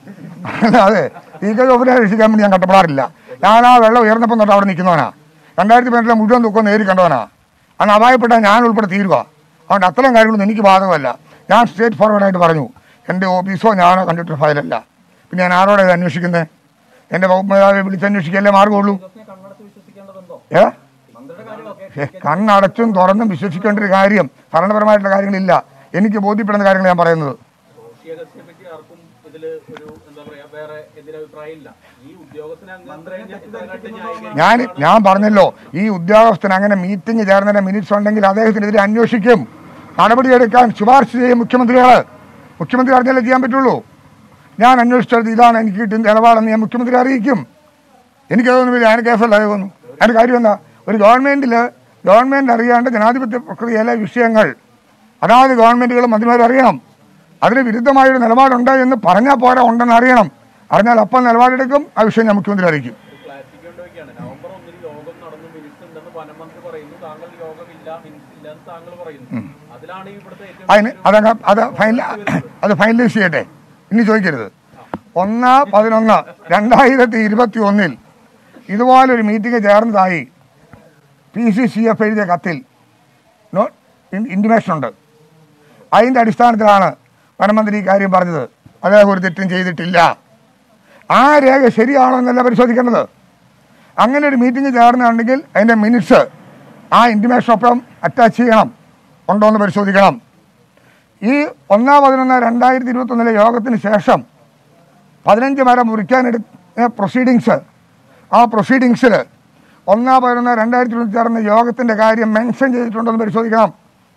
അതെ ഈ കെ ജോഫിനെ രക്ഷിക്കാൻ വേണ്ടി ഞാൻ കഷ്ടപ്പെടാറില്ല ഞാൻ ആ വെള്ളം ഉയർന്നപ്പോൾ തൊട്ട് അവിടെ നിൽക്കുന്നവനാ രണ്ടായിരത്തി പതിനെട്ടിലെ മുഴുവൻ ദുഃഖം നേരി കണ്ടവനാ അന്ന് അപായപ്പെട്ടാൽ ഞാൻ ഉൾപ്പെടെ തീരുക അതുകൊണ്ട് അത്തരം കാര്യങ്ങളൊന്നും എനിക്ക് ബാധകമല്ല ഞാൻ സ്റ്റേറ്റ് ഫോർവേഡായിട്ട് പറഞ്ഞു എൻ്റെ ഓഫീസോ ഞാനോ കണ്ടിട്ടൊരു ഫയലല്ല പിന്നെ ഞാൻ ആരോടെ ഇത് അന്വേഷിക്കുന്നത് എൻ്റെ വകുപ്പ് മേധാവിയെ വിളിച്ചന്വേഷിക്കല്ലേ മാർഗമുള്ളൂ ഇതിനെ കണ്ണടച്ച് വിശ്വസിക്കേണ്ടതുണ്ടോ ഏ മന്ത്രിയുടെ കാര്യമൊക്കെ ഏ, കണ്ണടച്ചും തുറന്നും വിശ്വസിക്കേണ്ട ഒരു കാര്യം ഭരണപരമായിട്ടുള്ള കാര്യങ്ങളില്ല എനിക്ക് ബോധ്യപ്പെടുന്ന കാര്യങ്ങൾ ഞാൻ പറയുന്നത് റോഷി അഗസ്റ്റിനെ പറ്റി ആർക്കും ഇതില് ഒരു എന്താ പറയാ വേറെ എതിരഭിപ്രായം ഇല്ല ഈ ഉദ്യോഗസ്ഥനെ അങ്ങ് ഇത്രയും ഇത്ര കണ്ട് ന്യായീകരിക്കുന്നത് ഞാൻ ഞാൻ പറഞ്ഞല്ലോ ഈ ഉദ്യോഗസ്ഥൻ അങ്ങനെ മീറ്റിംഗ് ചേർന്നതിന്റെ മിനിറ്റ്സ് ഉണ്ടെങ്കിൽ അദ്ദേഹത്തിനെതിരെ അന്വേഷിക്കും നടപടിയെടുക്കാൻ ശുപാർശ ചെയ്യും മുഖ്യമന്ത്രികൾ മുഖ്യമന്ത്രി അറിഞ്ഞാലേ ചെയ്യാൻ പറ്റുള്ളൂ ഞാൻ അന്വേഷിച്ചത് ഇതാണ് എനിക്ക് കിട്ടുന്ന നിലപാടെന്ന് ഞാൻ മുഖ്യമന്ത്രി അറിയിക്കും എനിക്കതൊന്നുമില്ല അതിന് കേസല്ല തോന്നുന്നു അതിന്റെ കാര്യം എന്താ ഒരു ഗവൺമെന്റിൽ ഗവൺമെന്റ് അറിയാണ്ട് ജനാധിപത്യ പ്രക്രിയയിലെ വിഷയങ്ങൾ അതാത് ഗവൺമെന്റുകളും മന്ത്രിമാരും അറിയണം അതിന് വിരുദ്ധമായൊരു നിലപാടുണ്ട് എന്ന് പറഞ്ഞാൽ പോരാ ഉണ്ടെന്ന് അറിയണം അറിഞ്ഞാൽ അപ്പം നിലപാടെടുക്കും ആ വിഷയം ഞാൻ മുഖ്യമന്ത്രി അറിയിക്കും ക്ലാരിറ്റി കൊണ്ടുവയ്ക്കാണ് നവംബർ ഒന്നിന് യോഗം നടന്നു മിനിറ്റ്സ് ഉണ്ടെന്ന് വനമന്ത്രി പറയുന്നു താങ്കൾ യോഗമില്ല മിനിറ്റ്സ് ഇല്ല എന്ന് താങ്കൾ പറയുന്നു അതിലാണ് ഇവിടുത്തെ ഏറ്റവും അതിന് അതങ്ങ് അത് ഫൈനൽ അത് ഫൈനലൈസ് ചെയ്യട്ടെ ഇനി ചോദിക്കരുത് ഒന്ന് പതിനൊന്ന് രണ്ടായിരത്തി ഇരുപത്തി ഒന്നിൽ ഇതുപോലൊരു മീറ്റിംഗ് ചേർന്നതായി പി സി സി എഫ് എഴുതിയ കത്തിൽ നോ ഇൻറ്റിമേഷൻ ഉണ്ട് അതിൻ്റെ അടിസ്ഥാനത്തിലാണ് വനമന്ത്രി ഈ കാര്യം പറഞ്ഞത് അദ്ദേഹം ഒരു തെറ്റും ചെയ്തിട്ടില്ല ആ രേഖ ശരിയാണോ എന്നല്ല പരിശോധിക്കേണ്ടത് അങ്ങനെ ഒരു മീറ്റിംഗ് ചേർന്നുണ്ടെങ്കിൽ അതിൻ്റെ മിനിറ്റ്സ് ആ ഇൻറ്റിമേഷനൊപ്പം അറ്റാച്ച് ചെയ്യണം ഉണ്ടോ എന്ന് പരിശോധിക്കണം ഈ ഒന്നാം പതിനൊന്ന് രണ്ടായിരത്തി ഇരുപത്തൊന്നിലെ യോഗത്തിന് ശേഷം പതിനഞ്ച് മരം മുറിക്കാനെടുത്ത പ്രൊസീഡിങ്സ് ആ പ്രൊസീഡിങ്സിൽ ഒന്നാം പതിനൊന്ന് രണ്ടായിരത്തി ഇരുപത്തി ആറിന് യോഗത്തിൻ്റെ കാര്യം മെൻഷൻ ചെയ്തിട്ടുണ്ടോ എന്ന് പരിശോധിക്കണം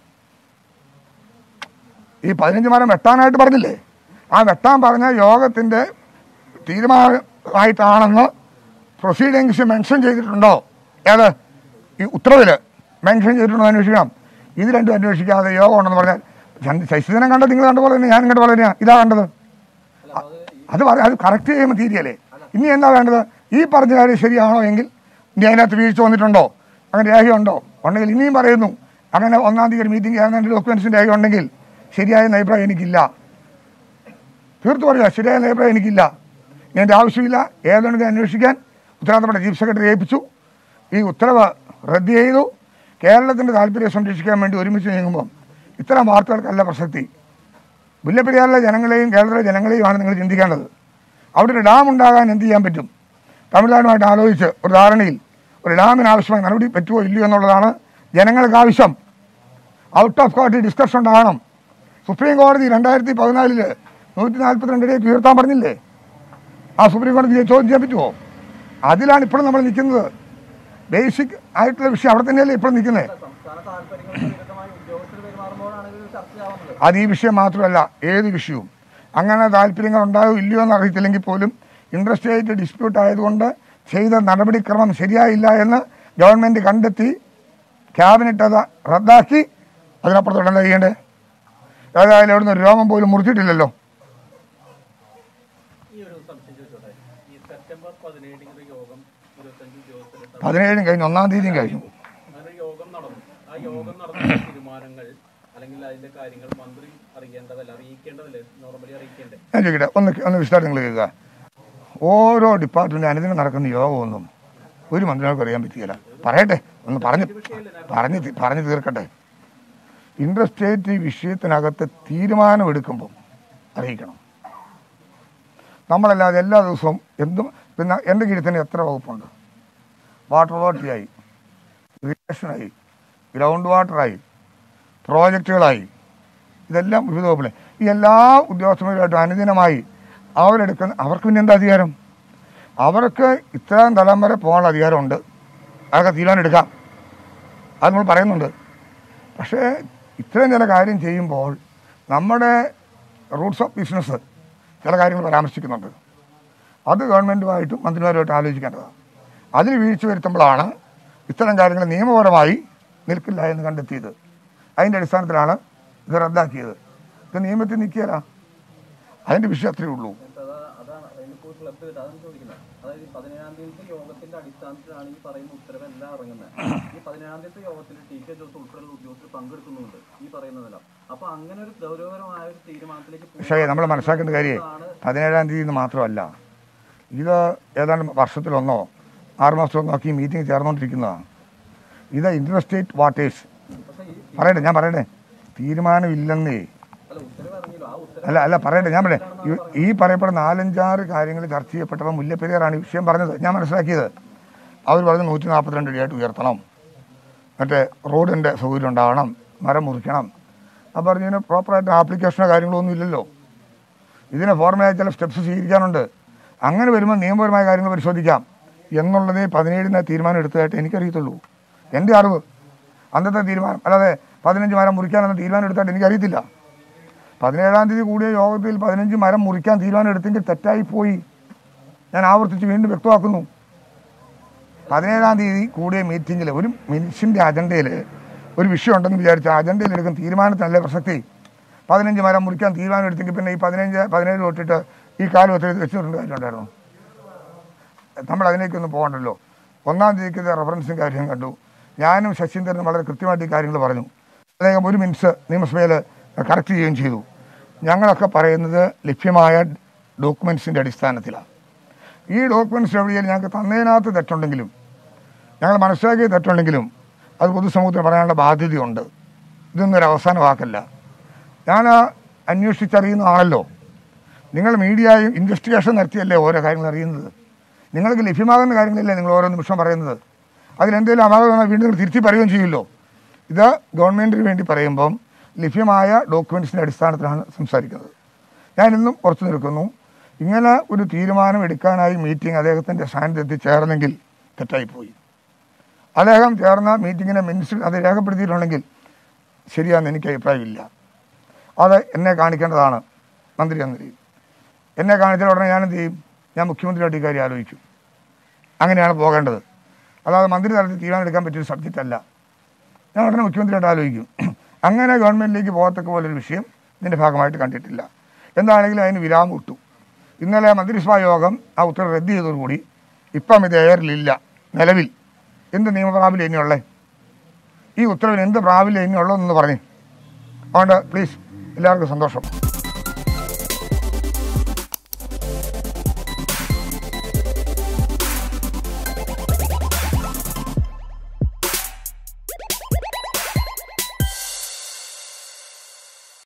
ഈ പതിനഞ്ച് മരം വെട്ടാനായിട്ട് പറഞ്ഞില്ലേ ആ വെട്ടാൻ പറഞ്ഞ യോഗത്തിൻ്റെ തീരുമാനമായിട്ടാണെന്ന് പ്രൊസീഡിങ്സ് മെൻഷൻ ചെയ്തിട്ടുണ്ടോ ഏത് ഈ ഉത്തരവിൽ മെൻഷൻ ചെയ്തിട്ടുണ്ടോ എന്ന് അന്വേഷിക്കണം ഇത് രണ്ടും അന്വേഷിക്കാതെ യോഗം ഉണ്ടെന്ന് പറഞ്ഞാൽ ചന്ദ് ശശിധരൻ കണ്ടത് നിങ്ങൾ കണ്ട പോലെ തന്നെ ഞാനും കണ്ട പോലെ തന്നെയാണ് ഇതാ കണ്ടത് അത് പറ- അത് കറക്റ്റ് ചെയ്യുമ്പോൾ തീരെയല്ലേ ഇനി എന്താ വേണ്ടത് ഈ പറഞ്ഞ കാര്യം ശരിയാണോ എങ്കിൽ ഇനി അതിനകത്ത് വീഴ്ച വന്നിട്ടുണ്ടോ അങ്ങനെ രേഖയുണ്ടോ ഉണ്ടെങ്കിൽ ഇനിയും പറയുന്നു അങ്ങനെ ഒന്നാം തീയതി ഒരു മീറ്റിംഗ് ചേർന്നതിൻ്റെ ഡോക്യുമെൻസിൻ്റെ രേഖ ഉണ്ടെങ്കിൽ ശരിയായ അഭിപ്രായം എനിക്കില്ല തീർത്തു പറയുക ശരിയായ അഭിപ്രായം എനിക്കില്ല എൻ്റെ ആവശ്യമില്ല ഏതുണ്ടെങ്കിൽ അന്വേഷിക്കാൻ ഉത്തരവാദിത്തപ്പെട്ട ചീഫ് സെക്രട്ടറി ഏൽപ്പിച്ചു ഈ ഉത്തരവ് റദ്ദ് ചെയ്തു കേരളത്തിൻ്റെ താല്പര്യം സംരക്ഷിക്കാൻ വേണ്ടി ഒരുമിച്ച് നീങ്ങുമ്പം ഇത്തരം വാർത്തകൾക്കല്ല പ്രസക്തി മുല്ലപ്പെരിയാറിലെ ജനങ്ങളെയും കേരളത്തിലെ ജനങ്ങളെയുമാണ് നിങ്ങൾ ചിന്തിക്കേണ്ടത് അവിടെ ഒരു ഡാം ഉണ്ടാകാൻ എന്ത് ചെയ്യാൻ പറ്റും തമിഴ്നാടുമായിട്ട് ആലോചിച്ച് ഒരു ധാരണയിൽ ഒരു ഡാമിന് ആവശ്യമായ നടപടി പറ്റുമോ ഇല്ലയോ എന്നുള്ളതാണ് ജനങ്ങൾക്ക് ആവശ്യം ഔട്ട് ഓഫ് കോർട്ട് ഡിസ്കഷൻ ഉണ്ടാകണം സുപ്രീം കോടതി രണ്ടായിരത്തി പതിനാലില് നൂറ്റി നാൽപ്പത്തിരണ്ട് ഡേക്ക് ഉയർത്താൻ പറഞ്ഞില്ലേ ആ സുപ്രീം കോടതിയെ ചോദ്യം ചെയ്യാൻ പറ്റുമോ അതിലാണ് ഇപ്പോഴും നമ്മൾ നിൽക്കുന്നത് ബേസിക് ആയിട്ടുള്ള വിഷയം അവിടെ തന്നെയല്ലേ ഇപ്പോഴും നിൽക്കുന്നത് സംസ്ഥാന താല്പര്യങ്ങൾക്ക് വിരുദ്ധമായി ഉദ്യോഗസ്ഥർ പെരുമാറുമ്പോഴാണ് ഇത് ചർച്ചയാവുന്നത് അത് ഈ വിഷയം മാത്രമല്ല ഏത് വിഷയവും അങ്ങനെ താല്പര്യങ്ങൾ ഉണ്ടായോ ഇല്ലയോ എന്ന് അറിയത്തില്ലെങ്കിൽ പോലും ഇൻട്രസ്റ്റേറ്റ് ഡിസ്പ്യൂട്ട് ആയതുകൊണ്ട് ചെയ്ത നടപടിക്രമം ശരിയായില്ല എന്ന് ഗവൺമെന്റ് കണ്ടെത്തി ക്യാബിനറ്റ് അത് റദ്ദാക്കി അതിനപ്പുറത്തോട്ട് എന്താ ചെയ്യേണ്ടത് ഏതായാലും അവിടുന്ന് ഒരു രോമം പോലും മുറിച്ചിട്ടില്ലല്ലോ ഈ ഒരു സംശയം ചോദിച്ചോട്ടെ ഈ സെപ്റ്റംബർ പതിനേഴിന് ഒരു യോഗം ഇരുപത്തഞ്ച് ഉദ്യോഗസ്ഥരെ പതിനേഴും കഴിഞ്ഞു ഒന്നാം തീയതിയും കഴിഞ്ഞു അങ്ങനെ ഒരു യോഗം നടന്നു ആ യോഗം നടന്ന തീരുമാനങ്ങൾ അല്ലെങ്കിൽ അതിന്റെ കാര്യങ്ങൾ മന്ത്രി അറിയേണ്ടതല്ല അറിയിക്കേണ്ടതല്ലേ നോർമലി അറിയിക്കേണ്ടേ ഞാൻ ചോദിക്കട്ടെ ഒന്ന് ഒന്ന് വിശദമായിട്ട് നിങ്ങൾ കേൾക്കുക ഓരോ ഡിപ്പാർട്ട്മെന്റ് അനുദിനം നടക്കുന്ന യോഗമൊന്നും ഒരു മന്ത്രിമാർക്കും അറിയാൻ പറ്റിയില്ല പറയട്ടെ ഒന്ന് പറഞ്ഞ് പറഞ്ഞ് തി- പറഞ്ഞു തീർക്കട്ടെ ഇൻട്രസ്റ്റേറ്റ് ഈ വിഷയത്തിനകത്ത് തീരുമാനമെടുക്കുമ്പം അറിയിക്കണം നമ്മളല്ലാതെ എല്ലാ ദിവസവും എന്തും പിന്നെ എൻ്റെ കീഴിൽ തന്നെ എത്ര വകുപ്പുണ്ട് വാട്ടർ അതോറിറ്റിയായി ഇറിഗേഷനായി ഗ്രൗണ്ട് വാട്ടറായി പ്രോജക്റ്റുകളായി ഇതെല്ലാം വിവിധ വകുപ്പിലെ ഈ എല്ലാ ഉദ്യോഗസ്ഥന്മാരുമായിട്ടും അനുദിനമായി അവരെടുക്കുന്ന അവർക്ക് പിന്നെ എന്താ അധികാരം അവർക്ക് ഇത്രയും തലം വരെ പോകാനുള്ള അധികാരമുണ്ട് അതൊക്കെ തീരുമാനം എടുക്കാം അത് നമ്മൾ പറയുന്നുണ്ട് പക്ഷേ ഇത്രയും ചില കാര്യം ചെയ്യുമ്പോൾ നമ്മുടെ റൂട്ട്സ് ഓഫ് ബിസിനസ് ചില കാര്യങ്ങൾ പരാമർശിക്കുന്നുണ്ട് അത് ഗവൺമെൻറ്റുമായിട്ടും മന്ത്രിമാരുമായിട്ടും ആലോചിക്കേണ്ടതാണ് അതിൽ വീഴ്ച വരുത്തുമ്പോഴാണ് ഇത്തരം കാര്യങ്ങൾ നിയമപരമായി നിൽക്കില്ല എന്ന് കണ്ടെത്തിയത് അതിൻ്റെ അടിസ്ഥാനത്തിലാണ് ഇത് റദ്ദാക്കിയത് ഇത് നിയമത്തിൽ നിൽക്കിയല്ല അതിൻ്റെ വിഷയം അത്രയേ ഉള്ളൂ അതാ അതാണ് അതിനിപ്പോൾ ക്ലബ് ചെയ്ത് അതാണ് ചോദിക്കുന്നത് അതായത് ഈ പതിനേഴാം തീയതി യോഗത്തിന്റെ അടിസ്ഥാനത്തിലാണ് ഈ പറയുന്ന ഉത്തരവെല്ലാം ഇറങ്ങുന്നത് ഈ പതിനേഴാം തീയതി യോഗത്തിൽ ടി കെ ജോസ് ഉൾപ്പെടെയുള്ള ഉദ്യോഗസ്ഥർ പങ്കെടുക്കുന്നുണ്ട് ഈ പറയുന്നതെല്ലാം അപ്പൊ അങ്ങനെ ഒരു ഗൗരവപരമായ ഒരു തീരുമാനത്തിലേക്ക് പക്ഷേ നമ്മൾ മനസ്സിലാക്കേണ്ട കാര്യം പതിനേഴാം തീയതി എന്ന് മാത്രമല്ല ഇത് ഏതാണ്ട് വർഷത്തിലൊന്നോ ആറ് മാസത്തിലൊന്നോ ഒക്കെ ഈ മീറ്റിംഗ് ചേർന്നുകൊണ്ടിരിക്കുന്നതാണ് ഇത് ഇൻട്രസ്റ്റേറ്റ് വാട്ടേഴ്സ് പറയട്ടെ ഞാൻ പറയട്ടെ തീരുമാനമില്ലെന്നേ അല്ല ഉത്തരവ് ഇറങ്ങിയല്ലോ ആ ഉത്തരവ് അല്ല അല്ല പറയട്ടെ ഞാൻ പറയട്ടെ ഈ- ഈ പറയപ്പെടുന്ന നാലഞ്ചാറ് കാര്യങ്ങൾ ചർച്ച ചെയ്യപ്പെട്ടപ്പോൾ മുല്ലപ്പെരിയാറാണ് ഈ വിഷയം പറഞ്ഞത് ഞാൻ മനസ്സിലാക്കിയത് അവർ പറഞ്ഞു നൂറ്റി നാൽപ്പത്തിരണ്ട് അടിയായിട്ട് ഉയർത്തണം മറ്റേ റോഡിൻ്റെ സൗകര്യം ഉണ്ടാവണം മരം മുറിക്കണം അപ്പോൾ പറഞ്ഞതിന് പ്രോപ്പറായിട്ട് ആപ്ലിക്കേഷനോ കാര്യങ്ങളോ ഒന്നും ഇല്ലല്ലോ ഇതിന് ഫോർമലായ ചില സ്റ്റെപ്സ് സ്വീകരിക്കാനുണ്ട് അങ്ങനെ വരുമ്പോൾ നിയമപരമായ കാര്യങ്ങൾ പരിശോധിക്കാം എന്നുള്ളതേ പതിനേഴിന് തീരുമാനം എടുത്തതായിട്ട് എനിക്കറിയത്തുള്ളൂ എൻ്റെ അറിവ് അന്നത്തെ തീരുമാനം അല്ലാതെ പതിനഞ്ച് മരം മുറിക്കാനെന്ന തീരുമാനം എടുത്തായിട്ട് എനിക്കറിയത്തില്ല പതിനേഴാം തീയതി കൂടിയ യോഗത്തിൽ പതിനഞ്ച് മരം മുറിക്കാൻ തീരുമാനം എടുത്തെങ്കിൽ തെറ്റായി പോയി ഞാൻ ആവർത്തിച്ച് വീണ്ടും വ്യക്തമാക്കുന്നു പതിനേഴാം തീയതി കൂടിയ മീറ്റിങ്ങിൽ ഒരു മിനിറ്റ്സിൻ്റെ അജണ്ടയിൽ ഒരു വിഷയം ഉണ്ടെന്ന് വിചാരിച്ച അജണ്ടയിൽ എടുക്കുന്ന തീരുമാനത്തിനല്ലേ പ്രസക്തി പതിനഞ്ച് മരം മുറിക്കാൻ തീരുമാനം എടുത്തെങ്കിൽ പിന്നെ ഈ പതിനഞ്ച് പതിനേഴ് തൊട്ടിട്ട് ഈ കാലം ഒത്തിരി വെച്ചിട്ടുണ്ട് കാര്യമുണ്ടായിരുന്നു നമ്മൾ അതിലേക്കൊന്നും പോകണ്ടല്ലോ ഒന്നാം തീയതിക്ക് റെഫറൻസും കാര്യം കണ്ടു ഞാനും ശശീന്ദ്രനും വളരെ കൃത്യമായിട്ട് ഈ കാര്യങ്ങൾ പറഞ്ഞു അദ്ദേഹം ഒരു മിനിറ്റ്സ് നിയമസഭയിൽ കറക്റ്റ് ചെയ്യുകയും ചെയ്തു ഞങ്ങളൊക്കെ പറയുന്നത് ലഭ്യമായ ഡോക്യുമെൻസിൻ്റെ അടിസ്ഥാനത്തിലാണ് ഈ ഡോക്യുമെൻറ്റ്സ് എവിടെയും ഞങ്ങൾക്ക് തന്നതിനകത്ത് തെറ്റുണ്ടെങ്കിലും ഞങ്ങൾ മനസ്സിലാക്കിയ തെറ്റുണ്ടെങ്കിലും അത് പൊതുസമൂഹത്തിന് പറയാനുള്ള ബാധ്യതയുണ്ട് ഇതൊന്നും ഒരു അവസാന വാക്കല്ല ഞാൻ ആ അന്വേഷിച്ചറിയുന്ന ആളല്ലോ നിങ്ങൾ മീഡിയയും ഇൻവെസ്റ്റിഗേഷൻ നടത്തിയല്ലേ ഓരോ കാര്യങ്ങൾ അറിയുന്നത് നിങ്ങൾക്ക് ലഭ്യമാകുന്ന കാര്യങ്ങളല്ലേ നിങ്ങൾ ഓരോ നിമിഷം പറയുന്നത് അതിലെന്തെങ്കിലും അപാകതമാണ് വീണ്ടും നിങ്ങൾ തിരുത്തി പറയുകയും ചെയ്യുമല്ലോ ഇത് ഗവൺമെൻറ്റിന് വേണ്ടി പറയുമ്പം ലഭ്യമായ ഡോക്യുമെൻറ്റ്സിൻ്റെ അടിസ്ഥാനത്തിലാണ് സംസാരിക്കുന്നത് ഞാൻ ഇന്നും ഉറച്ചു നിൽക്കുന്നു ഇങ്ങനെ ഒരു തീരുമാനം എടുക്കാനായി മീറ്റിംഗ് അദ്ദേഹത്തിൻ്റെ സാന്നിധ്യത്തിൽ ചേർന്നെങ്കിൽ തെറ്റായിപ്പോയി അദ്ദേഹം ചേർന്ന മീറ്റിങ്ങിനെ മിനിസ്റ്റർ അത് രേഖപ്പെടുത്തിയിട്ടുണ്ടെങ്കിൽ ശരിയാണെന്ന് എനിക്ക് അഭിപ്രായമില്ല അത് എന്നെ കാണിക്കേണ്ടതാണ് മന്ത്രി എന്ന രീതിയിൽ എന്നെ കാണിച്ചാൽ ഉടനെ ഞാൻ എന്ത് ചെയ്യും ഞാൻ മുഖ്യമന്ത്രിയായിട്ട് ഈ കാര്യം ആലോചിക്കും അങ്ങനെയാണ് പോകേണ്ടത് അല്ലാതെ മന്ത്രി തലത്തിൽ തീരുമാനം എടുക്കാൻ പറ്റിയൊരു സബ്ജക്റ്റ് അല്ല ഞാൻ ഉടനെ മുഖ്യമന്ത്രിയായിട്ട് ആലോചിക്കും അങ്ങനെ ഗവൺമെൻറ്റിലേക്ക് പോകത്തക്ക പോലൊരു വിഷയം ഇതിൻ്റെ ഭാഗമായിട്ട് കണ്ടിട്ടില്ല എന്താണെങ്കിലും അതിന് വിരാമം ഇട്ടു ഇന്നലെ മന്ത്രിസഭാ യോഗം ആ ഉത്തരവ് റദ്ദ് ചെയ്തതോടുകൂടി ഇപ്പം ഇത് എയറിലില്ല നിലവിൽ എന്ത് നിയമപ്രാബല്യം ഇനിയുള്ളേ ഈ ഉത്തരവിന് എന്ത് പ്രാബല്യം ഇനിയുള്ളതെന്ന് പറഞ്ഞേ അതുകൊണ്ട് പ്ലീസ് എല്ലാവർക്കും സന്തോഷം